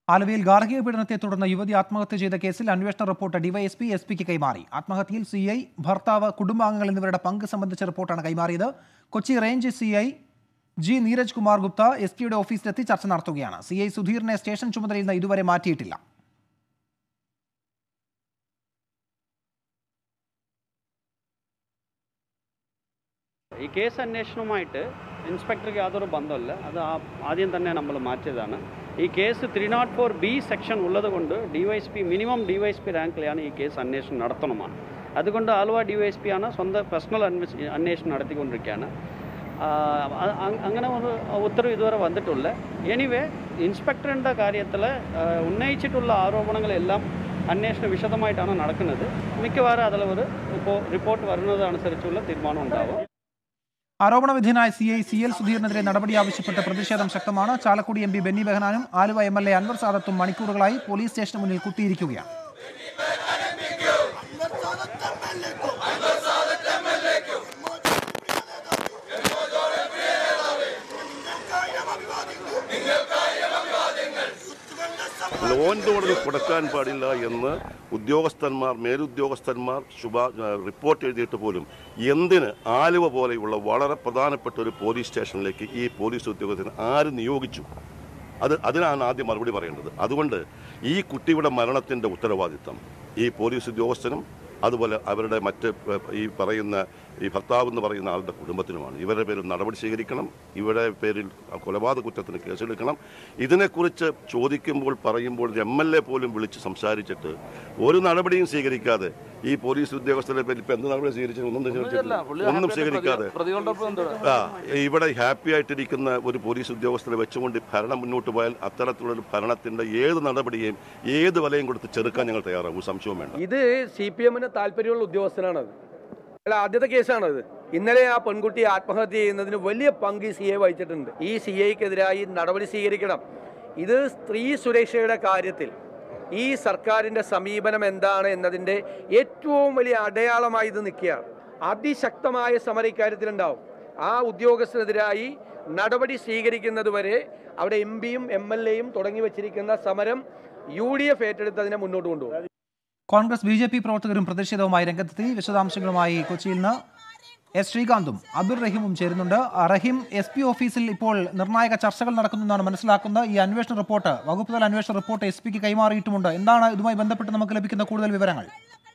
ആലുവയിൽ ഗാർഹിക പീഡനത്തെ തുടർന്ന് യുവതി ആത്മഹത്യ ചെയ്ത കേസിൽ അന്വേഷണ റിപ്പോർട്ട് ഡിവൈഎസ്പി എസ് പിക്ക് കൈമാറി ആത്മഹത്യയിൽ സി ഐ ഭർത്താവ് കുടുംബാംഗങ്ങൾ എന്നിവരുടെ പങ്ക് സംബന്ധിച്ച റിപ്പോർട്ടാണ് കൈമാറിയത് Kochi range C I G Neeraj Kumar Gupta S പിയുടെ ഓഫീസിലെത്തി ചർച്ച നടത്തുകയാണ് സി ഐ സുധീറിനെ സ്റ്റേഷൻ ചുമതലയിൽ നിന്ന് ഇതുവരെ മാറ്റിയിട്ടില്ല ഈ കേസ് അന്വേഷണവുമായിട്ട് ഇൻസ്പെക്ടർക്ക് യാതൊരു ബന്ധമില്ല അത് ആ- ആദ്യം തന്നെ നമ്മൾ മാറ്റിയതാണ് ഈ case three nought four B section ഉള്ളത് കൊണ്ട് DYSP minimum DYSP റാങ്കിലാണ് ഈ കേസ് അന്വേഷണം നടത്തണമാണ് അതുകൊണ്ട് ആലുവ ഡിവൈഎസ് പി ആണ് സ്വന്തം പേഴ്സണൽ അന്വേഷ അന്വേഷണം നടത്തിക്കൊണ്ടിരിക്കുകയാണ് ആ, അ- അ- അങ്ങനെ ഒരു ഉത്തരവ് ഇതുവരെ വന്നിട്ടില്ല എനിവേ ഇൻസ്പെക്ടറിൻ്റെ കാര്യത്തിൽ ഉന്നയിച്ചിട്ടുള്ള ആരോപണങ്ങളെല്ലാം അന്വേഷണം വിശദമായിട്ടാണ് നടക്കുന്നത് മിക്കവാറും അതിൽ ഒരു ഇപ്പോൾ റിപ്പോർട്ട് വരുന്നത് അനുസരിച്ചുള്ള തീരുമാനം ഉണ്ടാവും ആരോപണ വിധേയനായ സി ഐ സി എൽ സുധീറിനെതിരെ നടപടി ആവശ്യപ്പെട്ട് പ്രതിഷേധം ശക്തമാണ് ചാലക്കുടി എം പി ബെന്നി ബെഹനാനും Aluva M L A Anwar സാദത്തും മണിക്കൂറുകളായി പോലീസ് സ്റ്റേഷന് മുന്നിൽ കുത്തിയിരിക്കുകയാണ് ലോ ആൻഡ് ഓർഡർ കൊടുക്കാൻ പാടില്ല എന്ന് ഉദ്യോഗസ്ഥന്മാർ മേലുദ്യോഗസ്ഥന്മാർ ശുഭ റിപ്പോർട്ട് എഴുതിയിട്ട് പോലും എന്തിന് ആലുവ പോലെയുള്ള വളരെ പ്രധാനപ്പെട്ട ഒരു പോലീസ് സ്റ്റേഷനിലേക്ക് ഈ പോലീസ് ഉദ്യോഗസ്ഥന് ആര് നിയോഗിച്ചു അത് അതിനാണ് ആദ്യം മറുപടി പറയേണ്ടത് അതുകൊണ്ട് ഈ കുട്ടിയുടെ മരണത്തിൻ്റെ ഉത്തരവാദിത്തം ഈ പോലീസ് ഉദ്യോഗസ്ഥനും അതുപോലെ അവരുടെ മറ്റ് ഏഹ്, ഈ പറയുന്ന ഈ ഭർത്താവ് എന്ന് പറയുന്ന ആളുടെ കുടുംബത്തിനുമാണ് ഇവരുടെ പേരിൽ നടപടി സ്വീകരിക്കണം ഇവരുടെ പേരിൽ കൊലപാതക കുറ്റത്തിന് കേസെടുക്കണം ഇതിനെക്കുറിച്ച് ചോദിക്കുമ്പോൾ പറയുമ്പോൾ എം എൽ എ പോലും വിളിച്ച് സംസാരിച്ചിട്ട് ഒരു നടപടിയും സ്വീകരിക്കാതെ ഈ പോലീസ് ഉദ്യോഗസ്ഥരുടെ പേരിൽ ഇപ്പം എന്ത് നടപടി സ്വീകരിച്ചു ഒന്നും സ്വീകരിച്ചിട്ടില്ല. ഒന്നും സ്വീകരിക്കാതെ ആ ഇവിടെ ഹാപ്പി ആയിട്ടിരിക്കുന്ന ഒരു പോലീസ് ഉദ്യോഗസ്ഥരെ വെച്ചുകൊണ്ട് ഈ ഭരണം മുന്നോട്ട് പോയാൽ അത്തരത്തിലുള്ള ഒരു ഭരണത്തിന്റെ ഏത് നടപടിയെയും ഏത് വിലയും കൊടുത്ത് ചെറുക്കാൻ ഞങ്ങൾ തയ്യാറാവും സംശയവും വേണ്ട ഇത് സി പി എമ്മിന് താല്പര്യമുള്ള ഉദ്യോഗസ്ഥനാണത് അല്ല ആദ്യത്തെ കേസാണത് ഇന്നലെ ആ പെൺകുട്ടി ആത്മഹത്യ ചെയ്യുന്നതിന് വലിയ പങ്ക് സി എ വഹിച്ചിട്ടുണ്ട് ഈ സി ഐക്കെതിരായി നടപടി സ്വീകരിക്കണം ഇത് സ്ത്രീ സുരക്ഷയുടെ കാര്യത്തിൽ ഈ സർക്കാരിന്റെ സമീപനം എന്താണ് എന്നതിന്റെ ഏറ്റവും വലിയ അടയാളമായി ഇത് നിൽക്കുകയാണ് അതിശക്തമായ സമരം ഇക്കാര്യത്തിലുണ്ടാവും ആ ഉദ്യോഗസ്ഥനെതിരായി നടപടി സ്വീകരിക്കുന്നത് വരെ അവിടെ എം പിയും എം എൽ എയും തുടങ്ങി വച്ചിരിക്കുന്ന സമരം യു ഡി എഫ് ഏറ്റെടുത്ത് അതിനെ മുന്നോട്ട് കൊണ്ടുപോകും കോൺഗ്രസ് ബി ജെ പി പ്രവർത്തകരും പ്രതിഷേധവുമായി രംഗത്തെത്തി വിശദാംശങ്ങളുമായി കൊച്ചിയിൽ നിന്ന് എസ് ശ്രീകാന്തും അബ്ദുൾ റഹീമും ചേരുന്നുണ്ട് ആ, റഹീം എസ് പി ഓഫീസിൽ ഇപ്പോൾ നിർണായക ചർച്ചകൾ നടക്കുന്നെന്നാണ് മനസ്സിലാക്കുന്നത് ഈ അന്വേഷണ റിപ്പോർട്ട് വകുപ്പ് തല അന്വേഷണ റിപ്പോർട്ട് എസ് പിക്ക് കൈമാറിയിട്ടുമുണ്ട് എന്താണ് ഇതുമായി ബന്ധപ്പെട്ട് നമുക്ക് ലഭിക്കുന്ന കൂടുതൽ വിവരങ്ങൾ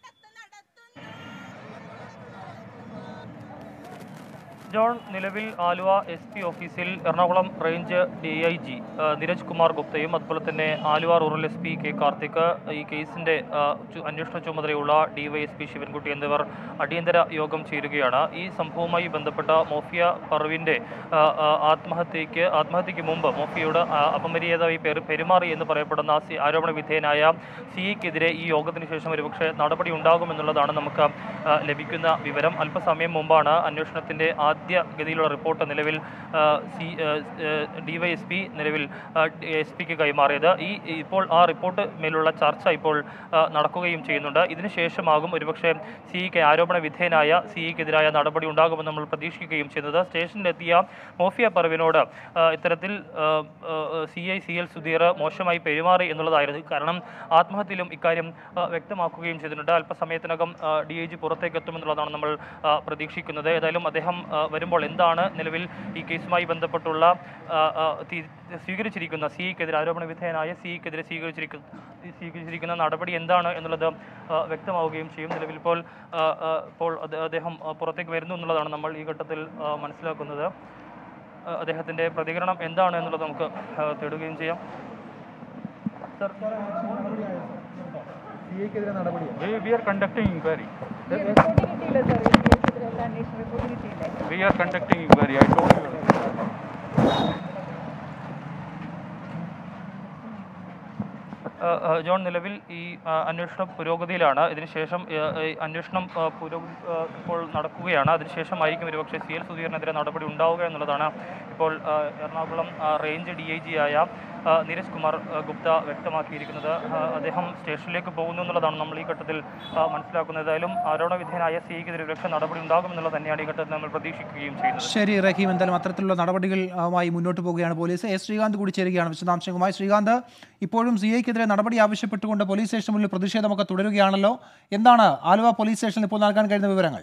ജോൺ നിലവിൽ ആലുവ എസ് പി ഓഫീസിൽ Ernakulam range D I G Neeraj Kumar ഗുപ്തയും അതുപോലെ തന്നെ Aluva rural S P K Karthik ഈ കേസിന്റെ ആ, ചു- അന്വേഷണ ചുമതലയുള്ള ഡിവൈഎസ്പി ശിവൻകുട്ടി എന്നിവർ അടിയന്തര യോഗം ചേരുകയാണ് ഈ സംഭവവുമായി ബന്ധപ്പെട്ട മോഫിയ പർവിന്റെ ആ, ആ, ആത്മഹത്യക്ക് ആത്മഹത്യക്ക് മുമ്പ് മോഫിയോട് ആ, അപമര്യാദയായി പെരു- പെരുമാറി എന്ന് പറയപ്പെടുന്ന സി ആരോപണ വിധേയനായ സിഇക്കെതിരെ ഈ യോഗത്തിന് ശേഷം ഒരുപക്ഷെ നടപടി ഉണ്ടാകുമെന്നുള്ളതാണ് നമുക്ക് ആ, ലഭിക്കുന്ന വിവരം അല്പസമയം മുമ്പാണ് അന്വേഷണത്തിന്റെ ആദ്യ ഗതിയിലുള്ള റിപ്പോർട്ട് നിലവിൽ ആ, സി ഡിവൈഎസ്പി നിലവിൽ എസ് പിക്ക് കൈമാറിയത് ഈ ഇപ്പോൾ ആ റിപ്പോർട്ട് മേലുള്ള ചർച്ച ഇപ്പോൾ ആ, നടക്കുകയും ചെയ്യുന്നുണ്ട് ഇതിനുശേഷമാകും ഒരുപക്ഷെ സിഇക്ക് ആരോപണ വിധേയനായ സിഇക്കെതിരായ നടപടി ഉണ്ടാകുമെന്ന് നമ്മൾ പ്രതീക്ഷിക്കുകയും ചെയ്യുന്നത് സ്റ്റേഷനിലെത്തിയ മോഫിയ പർവിനോട് ആ, ഇത്തരത്തിൽ C I C L Sudheer മോശമായി പെരുമാറി എന്നുള്ളതായിരുന്നു കാരണം ആത്മഹത്യയിലും ഇക്കാര്യം ആ, വ്യക്തമാക്കുകയും ചെയ്തിട്ടുണ്ട് അല്പസമയത്തിനകം ഡി ഐ ജി പുറത്തേക്ക് എത്തുമെന്നുള്ളതാണ് നമ്മൾ ആ, പ്രതീക്ഷിക്കുന്നത് ഏതായാലും അദ്ദേഹം ആ, വരുമ്പോൾ എന്താണ് നിലവിൽ ഈ കേസുമായി ബന്ധപ്പെട്ടുള്ള ആ, ആ, തി- സ്വീകരിച്ചിരിക്കുന്ന സിഇക്കെതിരെ ആരോപണ വിധേയനായ സിഇക്കെതിരെ സ്വീകരിച്ചിരിക്കുന്ന സ്വീകരിച്ചിരിക്കുന്ന നടപടി എന്താണ് എന്നുള്ളത് ആ, വ്യക്തമാവുകയും ചെയ്യും നിലവിൽ ഇപ്പോൾ ആ, ആ, ഇപ്പോൾ അത് അദ്ദേഹം ആ, പുറത്തേക്ക് വരുന്നു എന്നുള്ളതാണ് നമ്മൾ ഈ ഘട്ടത്തിൽ ആ, മനസ്സിലാക്കുന്നത് ആ, അദ്ദേഹത്തിൻ്റെ പ്രതികരണം എന്താണ് എന്നുള്ളത് നമുക്ക് ആ, തേടുകയും ചെയ്യാം sir We are conducting inquiry. Report കിട്ടിയില്ല സാർ ഈ കേസിലുള്ള അന്വേഷണ റിപ്പോർട്ട് കിട്ടിയില്ലേ We are conducting inquiry. I told you. ആ, ആ, ജോൺ നിലവിൽ ഈ ആ, അന്വേഷണം പുരോഗതിയിലാണ് ഇതിനുശേഷം ആ, ഈ അന്വേഷണം ആ, പുരോഗതി ആ, ഇപ്പോൾ നടക്കുകയാണ് അതിനുശേഷമായിരിക്കും ഒരുപക്ഷെ സി എൽ സുധീറിനെതിരെ നടപടി ഉണ്ടാവുക എന്നുള്ളതാണ് ഇപ്പോൾ ആ, എറണാകുളം ആ, റേഞ്ച് ഡി ഐ ജി ആയ ആ, നീരജ് കുമാർ ആ, ഗുപ്ത വ്യക്തമാക്കിയിരിക്കുന്നത് ആ, അദ്ദേഹം സ്റ്റേഷനിലേക്ക് പോകുന്നു എന്നുള്ളതാണ് നമ്മൾ ഈ ഘട്ടത്തിൽ ആ, മനസ്സിലാക്കുന്നത് ഏതായാലും ആരോപണ വിധേയനായ സിഐക്കെതിരെ രക്ഷ നടപടി ഉണ്ടാകുമെന്നുള്ളത് തന്നെയാണ് ഈ ഘട്ടത്തിൽ നമ്മൾ പ്രതീക്ഷിക്കുകയും ചെയ്യുന്നത് ശരി റഹീം എന്തായാലും അത്തരത്തിലുള്ള നടപടികളുമായി മുന്നോട്ട് പോവുകയാണ് പോലീസ് എസ് ശ്രീകാന്ത് കൂടി ചേരുകയാണ് വിശദാംശങ്ങളുമായി ശ്രീകാന്ത് ഇപ്പോഴും സി ഐക്കെതിരെ നടപടി ആവശ്യപ്പെട്ടുകൊണ്ട് പോലീസ് സ്റ്റേഷന് മുന്നിൽ പ്രതിഷേധമൊക്കെ തുടരുകയാണല്ലോ എന്താണ് ആലുവ പോലീസ് സ്റ്റേഷനിൽ ഇപ്പോൾ നൽകാൻ കഴിയുന്ന വിവരങ്ങൾ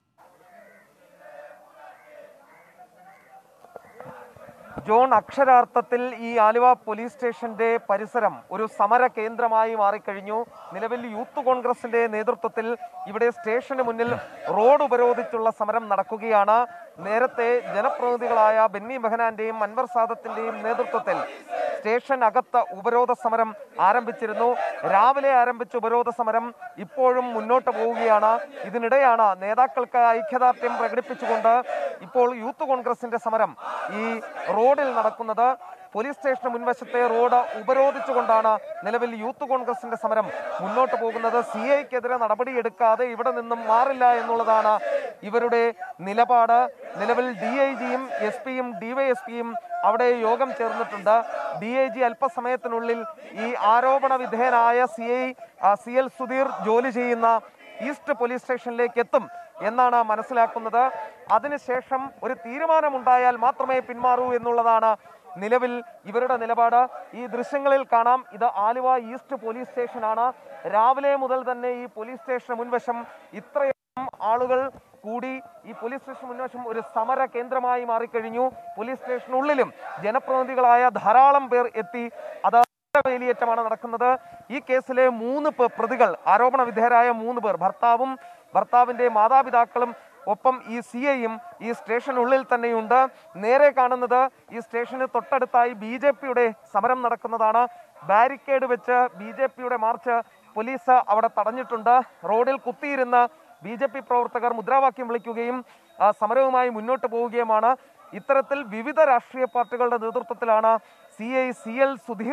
ജോൺ അക്ഷരാർത്ഥത്തിൽ ഈ ആലുവ പോലീസ് സ്റ്റേഷന്റെ പരിസരം ഒരു സമര കേന്ദ്രമായി മാറിക്കഴിഞ്ഞു നിലവിൽ യൂത്ത് കോൺഗ്രസിന്റെ നേതൃത്വത്തിൽ ഇവിടെ സ്റ്റേഷന് മുന്നിൽ റോഡ് ഉപരോധിച്ചുള്ള സമരം നടക്കുകയാണ് നേരത്തെ ജനപ്രതിനിധികളായ ബെന്നി ബെഹനാന്റെയും അൻവർ സാദത്തിന്റെയും നേതൃത്വത്തിൽ സ്റ്റേഷൻ അകത്ത് ഉപരോധ സമരം ആരംഭിച്ചിരുന്നു രാവിലെ ആരംഭിച്ച ഉപരോധ സമരം ഇപ്പോഴും മുന്നോട്ട് പോവുകയാണ് ഇതിനിടെയാണ് നേതാക്കൾക്ക് ഐക്യദാർഢ്യം പ്രകടിപ്പിച്ചുകൊണ്ട് ഇപ്പോൾ യൂത്ത് കോൺഗ്രസിന്റെ സമരം ഈ റോഡിൽ നടക്കുന്നത് പോലീസ് സ്റ്റേഷന് മുൻവശത്തെ റോഡ് ഉപരോധിച്ചുകൊണ്ടാണ് നിലവിൽ യൂത്ത് കോൺഗ്രസിന്റെ സമരം മുന്നോട്ട് പോകുന്നത് സി ഐക്കെതിരെ നടപടിയെടുക്കാതെ ഇവിടെ നിന്നും മാറില്ല എന്നുള്ളതാണ് ഇവരുടെ നിലപാട് നിലവിൽ ഡി ഐ ജിയും എസ് പിയും ഡിവൈഎസ്പിയും അവിടെ യോഗം ചേർന്നിട്ടുണ്ട് ഡി ഐ ജി അല്പസമയത്തിനുള്ളിൽ ഈ ആരോപണ വിധേയനായ C I C L Sudheer ജോലി ചെയ്യുന്ന ഈസ്റ്റ് പോലീസ് സ്റ്റേഷനിലേക്ക് എത്തും എന്നാണ് മനസ്സിലാക്കുന്നത് അതിനുശേഷം ഒരു തീരുമാനമുണ്ടായാൽ മാത്രമേ പിന്മാറൂ എന്നുള്ളതാണ് നിലവിൽ ഇവരുടെ നിലപാട് ഈ ദൃശ്യങ്ങളിൽ കാണാം ഇത് ആലുവ ഈസ്റ്റ് പോലീസ് സ്റ്റേഷനാണ് രാവിലെ മുതൽ തന്നെ ഈ പോലീസ് സ്റ്റേഷന് മുൻവശം ഇത്രയും ആളുകൾ കൂടി ഈ പോലീസ് സ്റ്റേഷൻ മുൻവശം ഒരു സമര കേന്ദ്രമായി മാറിക്കഴിഞ്ഞു പോലീസ് സ്റ്റേഷനുള്ളിലും ജനപ്രതിനിധികളായ ധാരാളം പേർ എത്തി അത് വേലിയേറ്റമാണ് നടക്കുന്നത് ഈ കേസിലെ മൂന്ന് പേ- പ്രതികൾ ആരോപണ വിധേയരായ മൂന്ന് പേർ ഭർത്താവും ഭർത്താവിന്റെ മാതാപിതാക്കളും ഒപ്പം ഈ സി ഐയും ഈ സ്റ്റേഷനുള്ളിൽ തന്നെയുണ്ട് നേരെ കാണുന്നത് ഈ സ്റ്റേഷന് തൊട്ടടുത്തായി ബി ജെ പിയുടെ സമരം നടക്കുന്നതാണ് ബാരിക്കേഡ് വെച്ച് ബി ജെ പിയുടെ മാർച്ച് പോലീസ് അവിടെ തടഞ്ഞിട്ടുണ്ട് റോഡിൽ കുത്തിയിരുന്ന് ബി ജെ പി പ്രവർത്തകർ മുദ്രാവാക്യം വിളിക്കുകയും ആ, സമരവുമായി മുന്നോട്ട് പോവുകയുമാണ് ഇത്തരത്തിൽ വിവിധ രാഷ്ട്രീയ പാർട്ടികളുടെ നേതൃത്വത്തിലാണ് C I C L Sudheer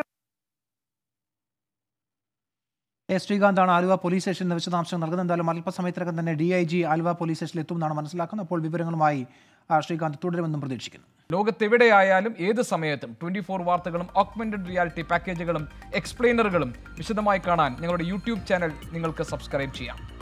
S ശ്രീകാന്താണ് ആലുവ പോലീസ് സ്റ്റേഷനിൽ വിശദാംശങ്ങൾ നൽകുന്നത് എന്തായാലും അല്പസമയത്തിനകം തന്നെ D I G Aluva police സ്റ്റേഷനിൽ എത്തുമെന്നാണ് മനസ്സിലാക്കുന്നത് അപ്പോൾ വിവരങ്ങളുമായി ആ, ശ്രീകാന്ത് തുടരുമെന്നും പ്രതീക്ഷിക്കുന്നു ലോകത്തെവിടെയായാലും ഏത് സമയത്തും ട്വന്റി ഫോർ വാർത്തകളും ഓഗ്മെന്റഡ് റിയാലിറ്റി പാക്കേജുകളും എക്സ്പ്ലെയിനറുകളും വിശദമായി കാണാൻ ഞങ്ങളുടെ യൂട്യൂബ് ചാനൽ നിങ്ങൾക്ക് സബ്സ്ക്രൈബ് ചെയ്യാം